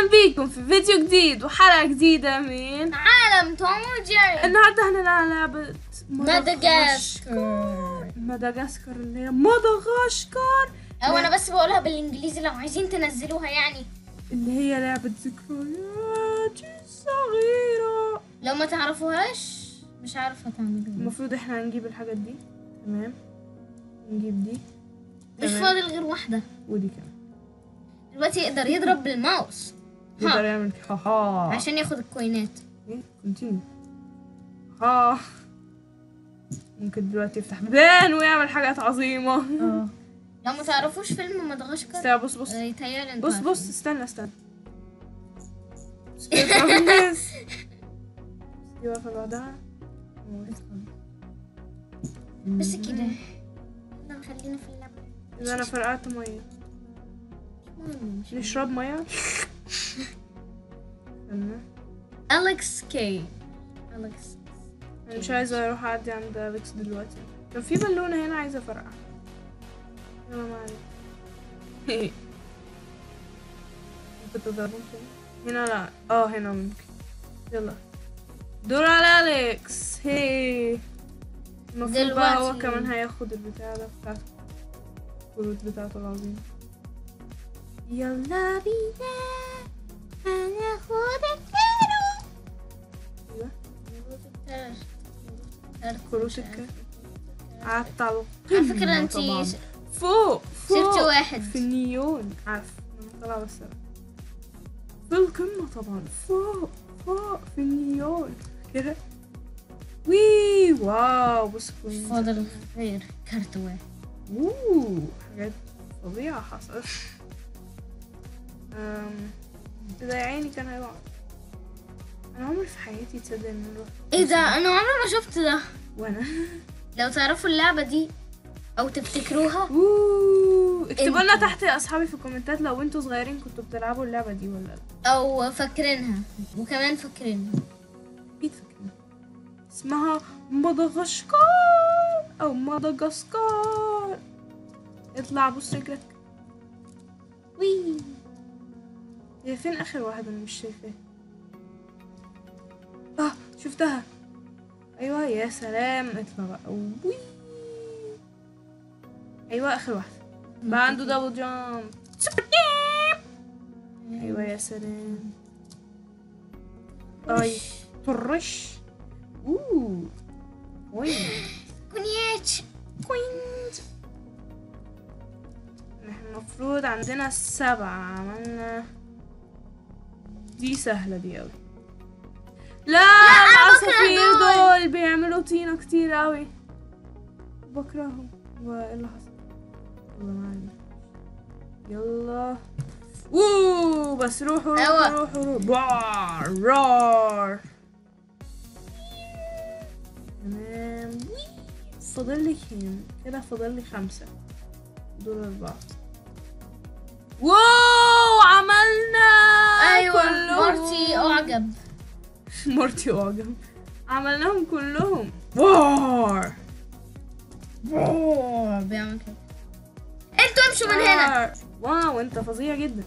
بيكم في فيديو جديد وحلقة جديدة من عالم توم وجيري النهاردة هنلعب لعبة مدغشقر مدغشقر اللي هي مدغشقر او انا بس بقولها بالانجليزي لو عايزين تنزلوها يعني اللي هي لعبة ذكرياتي الصغيرة لو ما تعرفوهاش مش عارفه تعملوها المفروض احنا هنجيب الحاجات دي تمام نجيب دي مش تمام. فاضل غير واحده ودي كمان دلوقتي يقدر يضرب بالماوس يقدر ها يعمل كده. ها ها عشان ياخد الكوينات ايه كونتينيو ها ممكن دلوقتي يفتح بيبان ويعمل حاجات عظيمة اه لو ما تعرفوش فيلم مدغشقر استنى بص بص آه، يتهيألي انتوا بص بص عارفين. استنى استنى بيضرب الناس دي واقفة بعدها بس كده يلا خلينا في اللعبة إذا أنا فرقعت مية المهم مش- نشرب مية استنى أليكس كي أليكس أنا مش عايزة أروح أعدي عند أليكس دلوقتي كان في بالونة هنا عايزة أفرقع يلا ما عليك ممكن تضربهم تاني هنا لا اه هنا ممكن يلا دور على أليكس هي المفروض بقى هو دلوقتي. كمان هياخد البتاع ده بتاعته الكروت بتاعته العظيمة يلا بينا هناخد الكارو ايوه كروت كروت الكارت قعدت على على فكرة القمة انتي طبعاً. س- فوق فوق سبتي واحد في النيون عارف انا طالعه بس في القمة طبعا فوق فوق في النيون كده وي واو بص كوين فاضل غير كارت واحد اوه حاجات فظيعة حصلت أم ده يا عيني كان هيقع انا عمري في حياتي تصدق ان انا رحت ايه ده انا عمري ما شفت ده وانا لو تعرفوا اللعبة دي او تفتكروها اوه اكتبوا لنا انتوا. تحت يا اصحابي في الكومنتات لو انتوا صغيرين كنتوا بتلعبوا اللعبة دي ولا لا او فاكرينها وكمان فاكرينها اكيد فاكرين اسمها مدغشقر او مدغشقر اطلع بص رجلك وي هي فين اخر واحدة انا مش شايفاها اه شفتها ايوه يا سلام اطلع بقى وي ايوه اخر واحدة بقى عنده دبل جامب سوبر جامب ايوه يا سلام اي طرش اوه وين كونيتش كوينز احنا المفروض عندنا سبعة عملنا دي سهلة دي اوي لا العصافير دول. دول بيعملوا طينة كتير اوي بكرههم وايه اللي حصل يلا معانا يلا اوه بس روحوا روحوا أيوة. روحوا روحوا بار رار تمام وي. فاضل لي كام كده فاضل لي خمسة دول أربعة واو عملنا ايوه كلهم. مارتي اعجب مارتي أعجب عملناهم كلهم وار أوه، بيعمل كده انتوا امشوا من هنا وار. واو انت فظيع جدا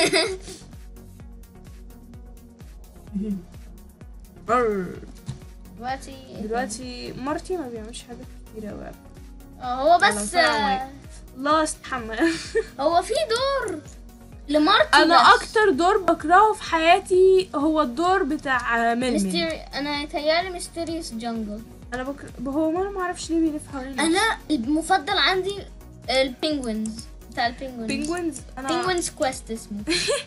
وار. دلوقتي دلوقتي مارتي ما بيعملش حاجات كتير أوي آه، هو يلا بس نفرع آه، الله استحمى هو في دور لمارتي انا بس. اكتر دور بكرهه في حياتي هو الدور بتاع ململ ميستيري انا يتهيألي ميستيريوس جانجل انا بكره هو ما انا ما اعرفش ليه بيلف حوالين انا المفضل عندي البينجوينز بتاع البينجوينز بينجوينز انا بينجوينز كويست اسمه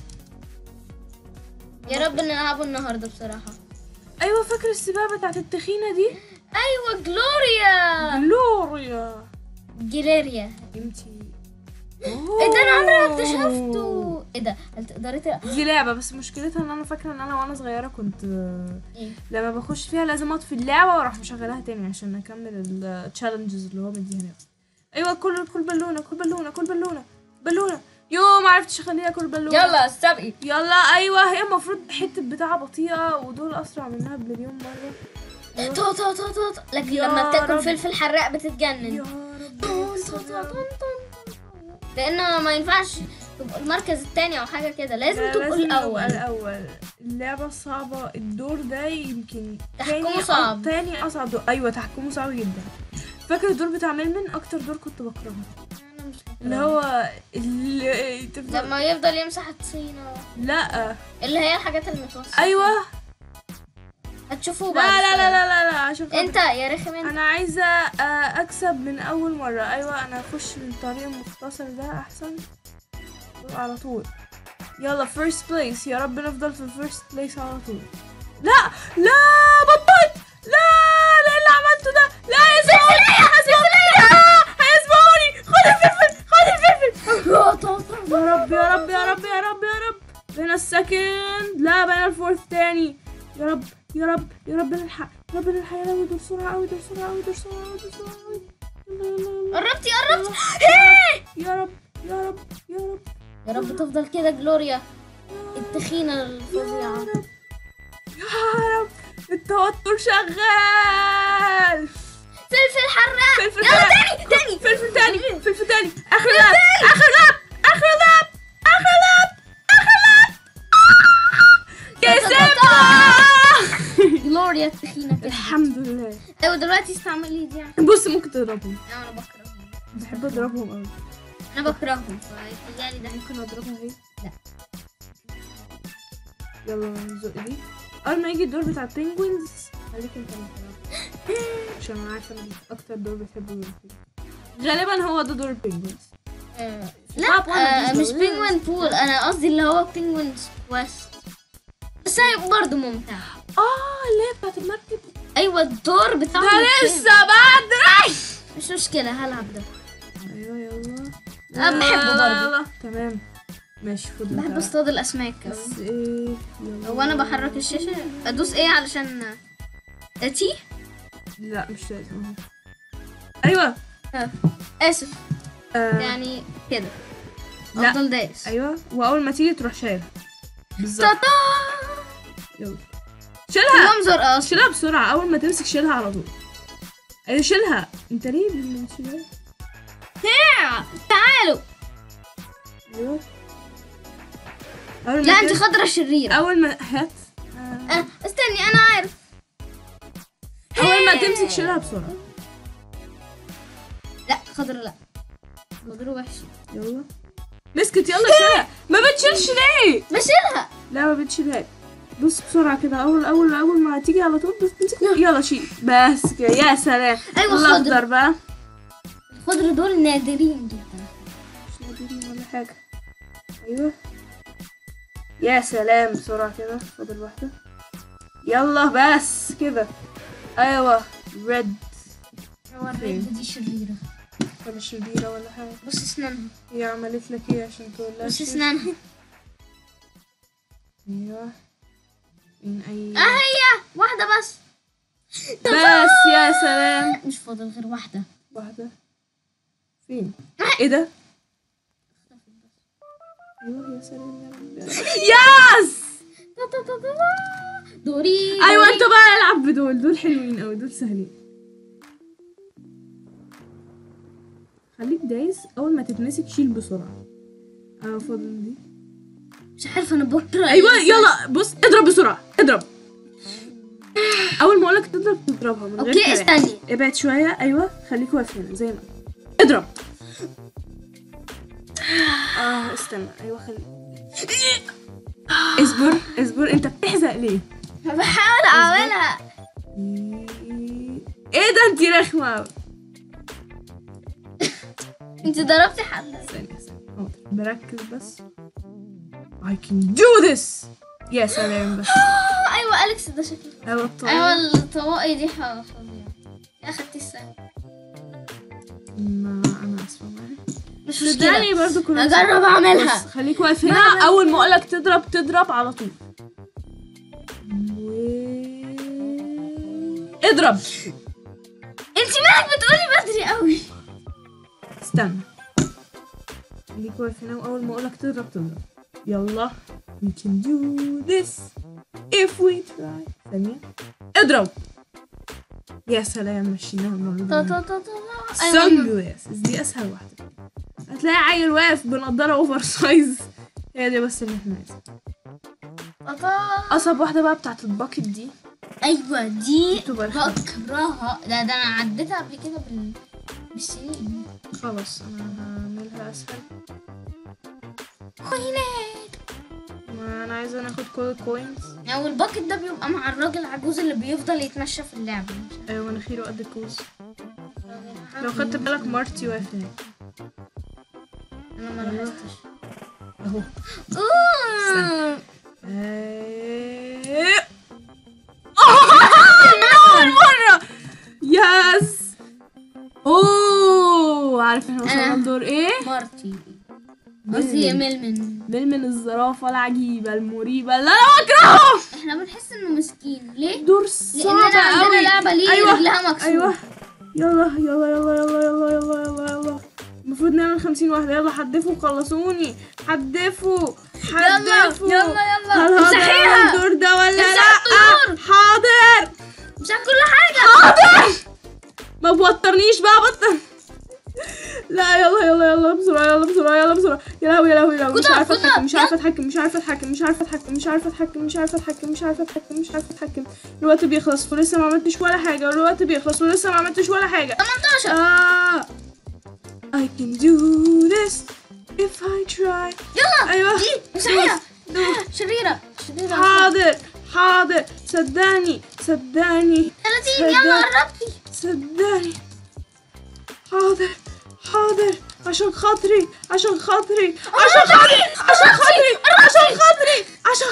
يا رب نلعبه النهارده بصراحه ايوه فاكر السباق بتاعت التخينه دي ايوه جلوريا جلوريا جيليريا انتي ايه ده انا عمري ما اكتشفته ايه ده هل تقدري تق- دي لعبه بس مشكلتها ان انا فاكره ان انا وانا صغيره كنت آه، ايه لما بخش فيها لازم اطفي اللعبه واروح مشغلها تاني عشان اكمل التشالنجز اللي هو مديها لي ايوه كل كل بالونه كل بالونه كل بالونه بالونه يو ما عرفتش اخليها كل بالونه يلا استبقي يلا ايوه هي المفروض حته بتاعه بطيئه ودول اسرع منها بمليون مره أيوة. طو طو طو طو طو. لكن يا لما بتاكل رب. فلفل حراق بتتجنن يا رب طن طن طن طن طن. لان ما ينفعش تبقوا المركز التاني او حاجه كده لازم لا، تبقوا لازم نبقى الاول الاول اللعبه صعبه الدور ده يمكن تحكمه تاني صعب. تاني اصعب دور ايوه تحكمه صعب جدا فاكر الدور بتاع ميمن اكتر دور كنت بكرهه انا مش اللي هو اللي تفضل لما يفضل يمسح الطينه لا اللي هي الحاجات المتوسطه ايوه هتشوفوه لا بعد لا لا شوية. لا لا, لا عشان خاطر- انت يا رخم انت انا عايزه آه، اكسب من اول مره ايوه انا اخش من الطريق المختصر ده احسن على طول يلا فيرست بليس يا رب نفضل في الفيرست بليس على طول لا لا بطلت لا لا اللي عملته ده لا يسمعوني هيسمعوني هيسمعوني خد الفلفل خد الفلفل يا رب يا رب يا رب يا رب يا رب بين السكند لا بين الفورث تاني يا رب يا رب يا رب نلحق يا رب نلحق يا رب دور بسرعة أوي دور بسرعة أوي دور بسرعة أوي دور بسرعة أوي يلا يلا يلا قربتي قربتي يا رب يا رب يا رب يا رب تفضل كده جلوريا التخينه الفظيعه يا رب يا رب التوتر شغال فلفل حراق فلفل يلا حراق. تاني تاني فلفل تاني فلفل تاني آخر لاب آخر لاب آخر لاب آخر لاب آخر لاب كسبنا جلوريا التخينه كده الحمد لله ايوه دلوقتي استعملي دي يعني بص ممكن تضربهم انا بكرههم بحب اضربهم قوي انا بكرههم فيتهيألي ده ممكن اضربهم ايه لا. يلا نزق دي اول ما يجي الدور بتاع البينجوينز خليك انت اللي تلعب. عشان انا عارفه ان اكتر دور بتحبه من غالبا هو ده دور البينجوينز آه، Stop one of لا آه، these مش balloons. بينجوين بول انا قصدي اللي هو بينجوين كويست بس هي برضه ممتع اه اللي هي بتاعت المركب ايوه الدور بتاعه ده ممتع. لسه بدري مش مشكله هلعب ده ايوه يلا أنا بحبه يلا، برضه. يلا. تمام ماشي خد بحب انت. اصطاد الاسماك بس ايه يلا. هو انا بحرك الشاشه ادوس ايه علشان تي لا مش لازم اهو ايوه اسف آه. يعني كده لا. افضل دايس ايوه واول ما تيجي تروح شايلها بالظبط تاتا يلا شيلها منظر اصلا شيلها بسرعه اول ما تمسك شيلها على طول ايوه شيلها انت ليه اللي بتشيلها تعالوا ايوه اول ما لا انت تمسك- خضرة شريرة اول ما هات أه، استني انا عارف اول ما تمسك شيلها بسرعه لا خضرة لا خضرة وحشة يلا مسكت يلا شيلها ما بتشيلش ليه بشيلها لا ما بتشيلهاش بص بسرعة كده أول أول أول ما تيجي على طول بس تمسك يلا شيل بس كده يا سلام أيوة، الأخضر خضر. بقى الخضرة دول نادرين جدا مش نادرين ولا حاجة أيوه يا سلام بسرعة كده فاضل واحدة يلا بس كده أيوه ريد هو الريد دي شريرة ولا شريرة ولا حاجة بص اسنانها هي عملت لك ايه عشان تقول لها بص شيل؟ اسنانها ايوه من اي اه هي واحدة بس بس يا سلام مش فاضل غير واحدة واحدة فين؟ ايه ده؟ ايوه يا سلام يا رب يس تا تا تا تا تا. دوري ايوه دوري. انتوا بقى العب بدول دول حلوين قوي دول سهلين خليك دايس اول ما تتمسك شيل بسرعة اه فاضل دي مش عارفة انا بكره ايوه إيه. يلا بص اضرب بسرعة اضرب اول ما اقولك تضرب تضربها من غير اوكي كلام. استني ابعد شوية ايوه خليك واقف هنا زي ما اضرب اه استنى ايوه خلي اصبر اصبر انت بتحزق ليه بحاول اعملها ايه ده انت رخمة أوي. انت ضربتي حد ثانية ثانية حاضر. بركز بس I can do this يا سلام بس آه، ايوه اليكس ده شكله ايوه الطريق ايوه الطواقي دي حاجة فظيعة يا اخدتي السنة ما انا اسفة معاك مش صدقني مشكلة برضو كنا اجرب اعملها بص خليك واقف هنا اول ما اقولك تضرب تضرب على طول و... اضرب انت مالك بتقولي بدري قوي استنى خليك واقف هنا واول ما اقولك تضرب تضرب يلا we can do this if we try ثانية اضرب يا سلام مشيناها تا النهارده تا تا تا تا. أيوة. سان جلاسز دي اسهل واحدة هات هتلاقي عيل واقف بنضاره اوفر سايز هي دي بس اللي احنا عايزينها بابا اصعب واحده بقى بتاعت الباكت دي ايوه دي بتبقى رخمة. بكرهها ده ده انا عديتها قبل كده بال بالسنين خلاص انا هعملها اسهل كوينات ما انا عايزه ناخد كل الكوينز او الباكت ده بيبقى مع الراجل العجوز اللي بيفضل يتمشى في اللعبة ايوه مناخيره قد الكوز لو خدت بالك مارتي واقف هناك انا ما لاحظتش اهو اوه إيه. أول مرة يس اوه عارف احنا وصلنا أنا. لدور ايه؟ مارتي قصدي ملمن ملمن ملمن الزرافة العجيبة المريبة اللي انا بكرهه احنا بنحس انه مسكين ليه؟ دور لاننا صعب عندنا قوي لعبة ليه أيوة. رجلها مكسورة ايوه يلا يلا يلا يلا يلا يلا يلا يلا المفروض نعمل خمسين واحدة يلا حدفوا خلصوني حدفوا حدفوا يلا يلا هل هقدر امسحيها أعمل الدور ده ولا امسح لا الطيور. حاضر امسح كل حاجة ما توترنيش بقى بطل لا يلا يلا يلا بسرعة يلا بسرعة يلا بسرعة يا لهوي يا لهوي يا لهوي مش كده، عارفة كده، اتحكم مش عارفة اتحكم مش عارفة اتحكم مش عارفة اتحكم مش عارفة اتحكم مش عارفة اتحكم مش عارفة اتحكم مش عارفة اتحكم الوقت بيخلص ولسه ما عملتش ولا حاجة والوقت بيخلص ولسه ما عملتش ولا حاجة 18 آه I can do this if I try يلا أيوة دي امسحيها شريرة شريرة حاضر حاضر صدقني صدقني 30 يلا قربتي صدقني حاضر حاضر عشان خاطري عشان خاطري عشان خاطري عشان خاطري عشان خاطري عشان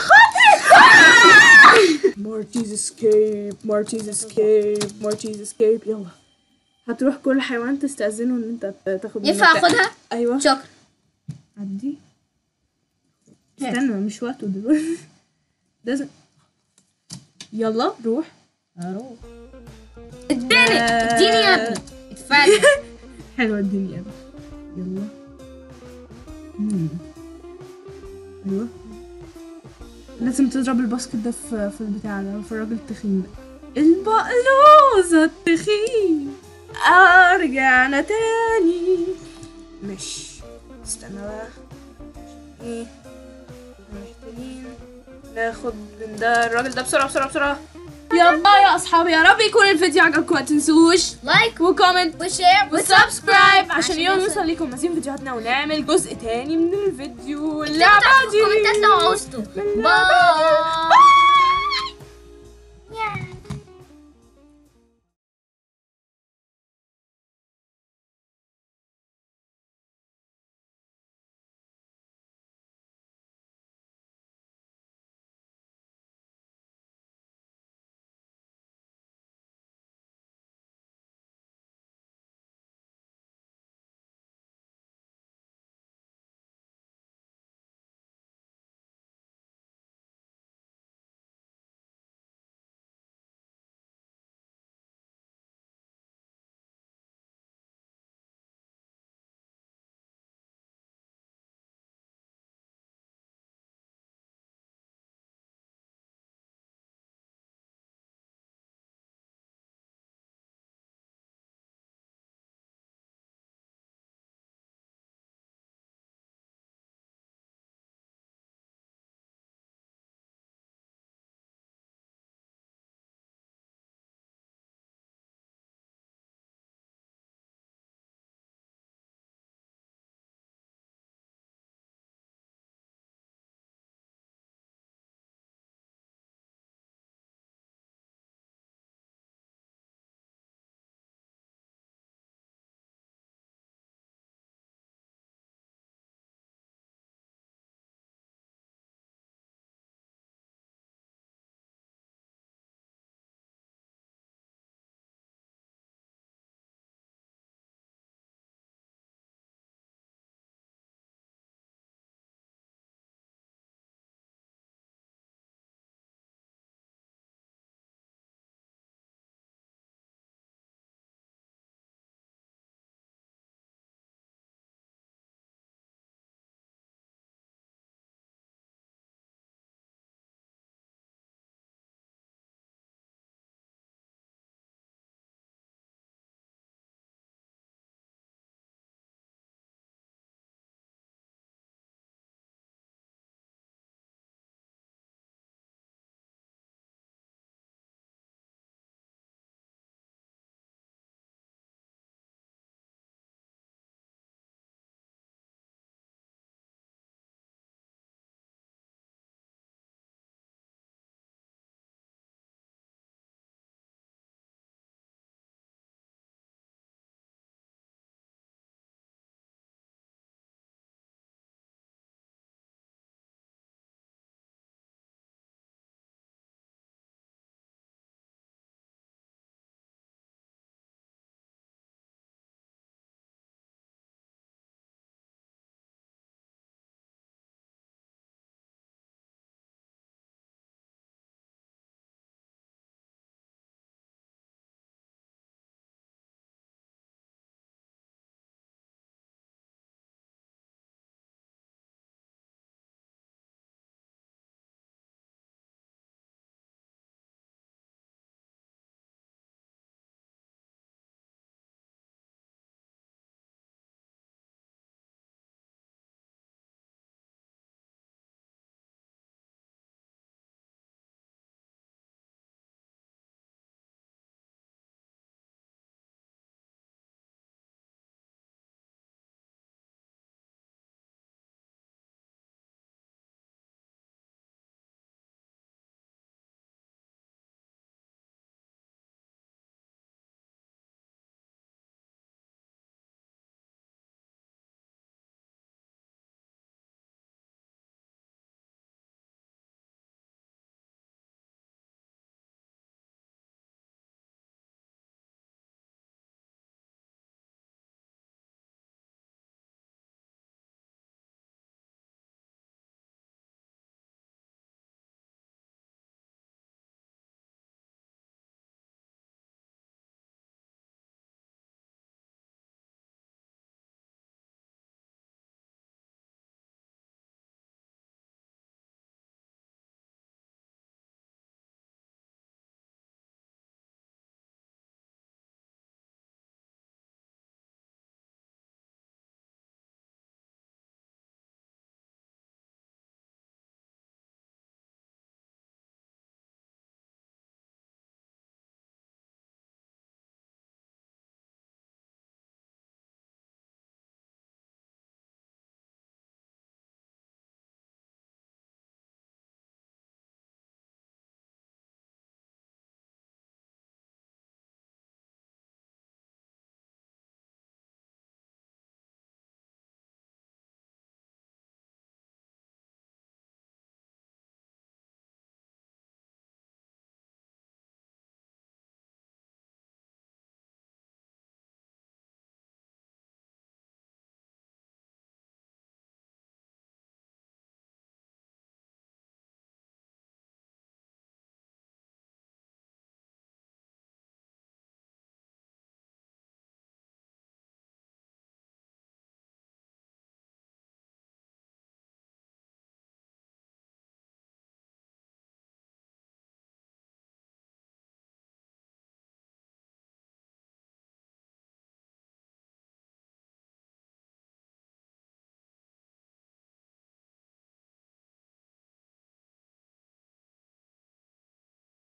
خاطري مارتيز اسكيب مارتيز اسكيب مارتيز اسكيب يلا هتروح كل حيوان تستأذنه ان انت ت- تاخد منه ينفع بتاع. اخدها؟ ايوه شكرا عدي استنى مش وقته دلوقتي لازم يلا روح اروح اديني اديني يا ابني اتفاجئ حلوة الدنيا دي يلا مم. ايوه لازم تضرب الباسكت ده في في البتاع ده في الراجل التخين ده البقلوزة التخين ارجعنا تاني مش استنى بقى ايه محتاجين ناخد من ده الراجل ده بسرعة بسرعة بسرعة يلا يا اصحابي يا رب يكون الفيديو عجبكم ما تنسوش لايك وكومنت وشير وسبسكرايب عشان عشان يوم يوصل- يوصل لكم مزيد فيديوهاتنا ونعمل جزء تاني من الفيديو اكتبوا اللعبة تحت في دي الكومنتات لو عوزتوا اللعبة باي